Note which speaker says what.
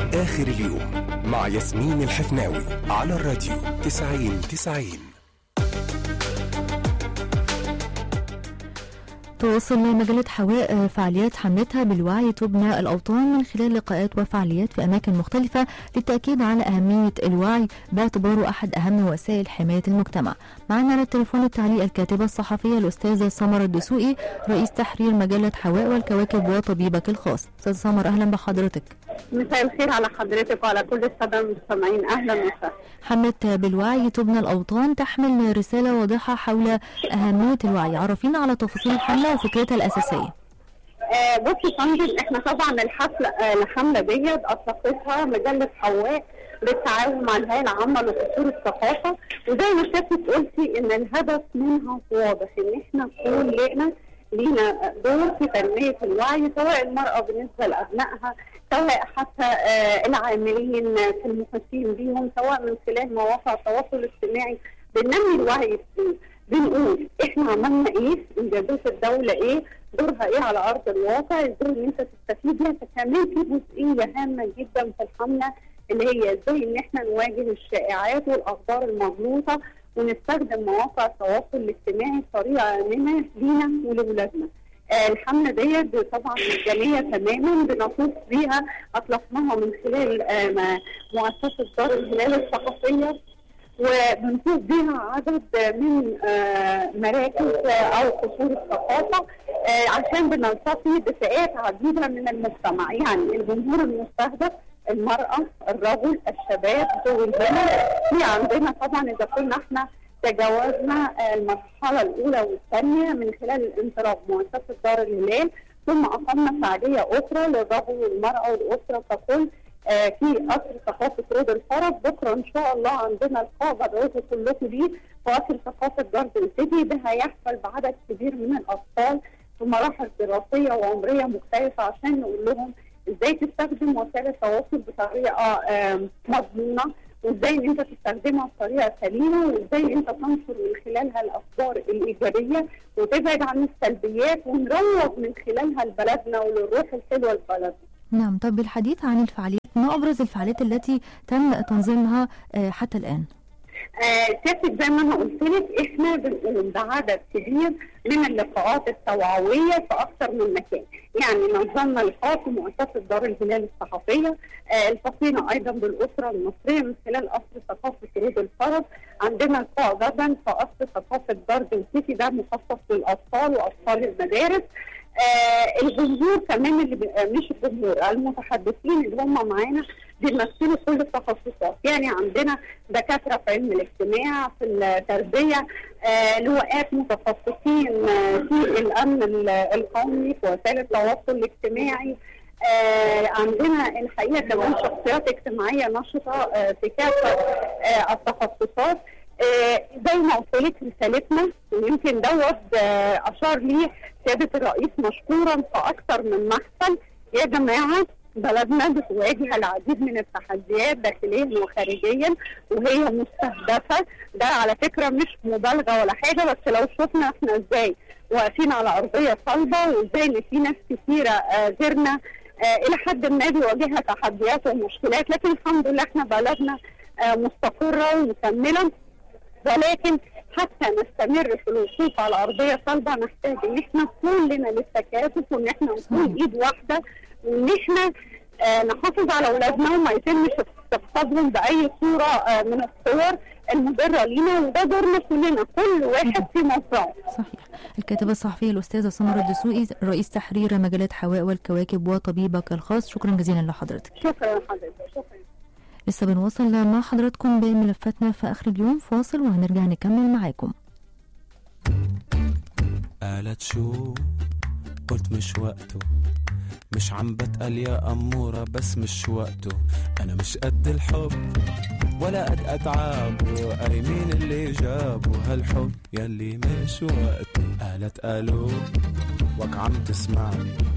Speaker 1: آخر اليوم مع ياسمين الحفناوي على الراديو 90 90
Speaker 2: تواصل مجلة حواء فعاليات حملتها بالوعي تبنى الأوطان من خلال لقاءات وفعاليات في أماكن مختلفة للتأكيد على أهمية الوعي باعتباره أحد أهم وسائل حماية المجتمع. معنا على التليفون التعليق الكاتبة الصحفية الأستاذة سمر الدسوقي رئيس تحرير مجلة حواء والكواكب وطبيبك الخاص. أستاذ سمر أهلا بحضرتك.
Speaker 3: مساء الخير على حضرتك وعلى كل السادة المستمعين أهلا وسهلا.
Speaker 2: حملة بالوعي تبنى الأوطان تحمل رسالة واضحة حول أهمية الوعي. عرفينا على تفاصيل الحملة وفكرتها الأساسية.
Speaker 3: آه بصي يا فندم احنا طبعا الحفله آه الحمله ديت اطلقتها مجله حواء بالتعاون مع الهيئه العامه لقصور الثقافه وزي ما شفتي قلتي ان الهدف منها واضح ان احنا كلنا لينا دور في تنميه الوعي سواء المراه بالنسبه لابنائها سواء حتى آه العاملين في المحيطين بيهم سواء من خلال مواقع التواصل الاجتماعي بننمي الوعي فيه بنقول احنا عملنا ايه انجازات الدوله ايه دورها ايه على ارض الواقع ازاي ان انت تستفيد منها كمان في جزئيه هامه جدا في الحمله اللي هي ازاي ان احنا نواجه الشائعات والاخبار المغلوطه ونستخدم مواقع التواصل الاجتماعي بطريقه امنه لينا ولولادنا. آه الحمله ديت طبعا مجانيه تماما بنطوف بيها اطلقناها من خلال آه مؤسسه دار الهلال الثقافيه وبنشوف بها عدد من آه مراكز آه او قصور الثقافه آه عشان بنلتقي بفئات عديده من المجتمع يعني الجمهور المستهدف المراه الرجل الشباب ذوي الهمم في عندنا طبعا اذا كنا احنا تجاوزنا المرحله الاولى والثانيه من خلال الانطلاق مؤسسه دار الهلال ثم اقمنا فعاليه اخرى للرجل والمراه والاسره ككل آه في قصر ثقافه رود الفرج بكره ان شاء الله عندنا لقاء بدعوكم كلكم ليه في قصر ثقافه جاردن سيتي ده هيحفل بعدد كبير من الاطفال في مراحل دراسيه وعمريه مختلفه عشان نقول لهم ازاي تستخدم وسائل التواصل بطريقه آه مضمونه وازاي ان انت تستخدمها بطريقه سليمه وازاي انت تنشر من خلالها الاخبار الايجابيه وتبعد عن السلبيات ونروج من خلالها لبلدنا وللروح الحلوه لبلدنا.
Speaker 2: نعم طب بالحديث عن الفعاليات ما ابرز الفعاليات التي تم تنظيمها حتى الان؟
Speaker 3: سيادتك آه زي ما انا قلت لك احنا بنقوم بعدد كبير من اللقاءات التوعويه في اكثر من مكان، يعني نظمنا لقاء في مؤسسه دار الهلال الصحفيه، آه التقينا ايضا بالاسره المصريه من خلال قصر ثقافه رود الفرج، عندنا لقاء غدا في قصر ثقافه جاردن سيتي ده مخصص للاطفال واطفال المدارس، آه الجمهور كمان اللي مش الجمهور المتحدثين اللي هم معانا بيمثلوا كل التخصصات يعني عندنا دكاتره في علم الاجتماع في التربيه آه لواءات متخصصين آه في الامن القومي في وسائل التواصل الاجتماعي آه عندنا الحقيقه كمان شخصيات اجتماعيه نشطه آه في كافه آه التخصصات آه زي ما قلت لك رسالتنا ويمكن دوت آه اشار ليه سياده الرئيس مشكورا في اكثر من محفل يا جماعه بلدنا بتواجه العديد من التحديات داخليا وخارجيا وهي مستهدفه ده على فكره مش مبالغه ولا حاجه بس لو شفنا احنا ازاي واقفين على ارضيه صلبه وازاي ان في ناس كثيره آه غيرنا آه الى حد ما بيواجهها تحديات ومشكلات لكن الحمد لله احنا بلدنا آه مستقره ومكمله ولكن حتى نستمر في الوقوف على ارضيه صلبه نحتاج ان احنا كلنا للتكاتف وان احنا نكون ايد واحده وان احنا آه نحافظ على اولادنا وما يتمش استقطابهم باي صوره آه من الصور المضره لينا وده دورنا كلنا كل واحد في موقعه.
Speaker 2: صحيح. الكاتبه الصحفيه الاستاذه سمر الدسوقي رئيس تحرير مجله حواء والكواكب وطبيبك الخاص شكرا جزيلا لحضرتك.
Speaker 3: شكرا لحضرتك شكرا.
Speaker 2: لسه بنواصل مع حضراتكم بملفاتنا في اخر اليوم فاصل وهنرجع نكمل معاكم.
Speaker 4: قالت شو قلت مش وقته مش عم بتقل يا أمورة بس مش وقته أنا مش قد الحب ولا قد أتعابه أي مين اللي جابه هالحب يلي مش وقته قالت قالوا وك عم تسمعني